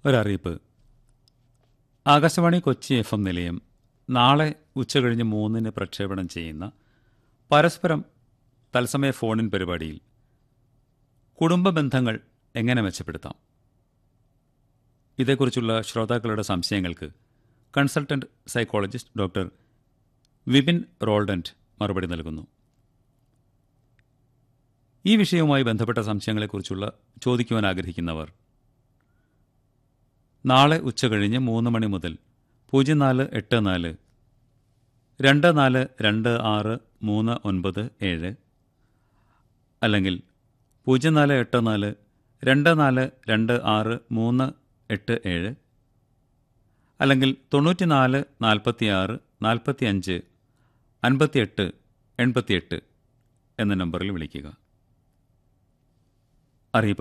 ഒരറിയിപ്പ് Akashvani Kochi F M നിലയം നാളെ ഉച്ചകഴിഞ്ഞ് മൂന്നിന് പ്രക്ഷേപണം ചെയ്യുന്ന പരസ്പരം തത്സമയ ഫോണിൻ പരിപാടിയിൽ കുടുംബ ബന്ധങ്ങൾ എങ്ങനെ മെച്ചപ്പെടുത്താം ഇതേക്കുറിച്ചുള്ള ശ്രോതാക്കളുടെ സംശയങ്ങൾക്ക് കൺസൾട്ടന്റ് സൈക്കോളജിസ്റ്റ് ഡോക്ടർ വിപിൻ റോൾഡന്റ് മറുപടി നൽകുന്നു ഈ വിഷയവുമായി ബന്ധപ്പെട്ട സംശയങ്ങളെക്കുറിച്ചുള്ള ചോദിക്കുവാൻ ആഗ്രഹിക്കുന്നവർ നാളെ ഉച്ചകഴിഞ്ഞ് മൂന്ന് മണി മുതൽ പൂജ്യം നാല് എട്ട് നാല് രണ്ട് നാല് രണ്ട് ആറ് മൂന്ന് ഒൻപത് ഏഴ് അല്ലെങ്കിൽ പൂജ്യം നാല് എട്ട് നാല് രണ്ട് നാല് രണ്ട് ആറ് മൂന്ന് എട്ട് ഏഴ് അല്ലെങ്കിൽ തൊണ്ണൂറ്റി നാല് നാൽപ്പത്തി ആറ് നാൽപ്പത്തി അഞ്ച് അൻപത്തിയെട്ട് എൺപത്തിയെട്ട് എന്ന നമ്പറിൽ വിളിക്കുക അറിയിപ്പ്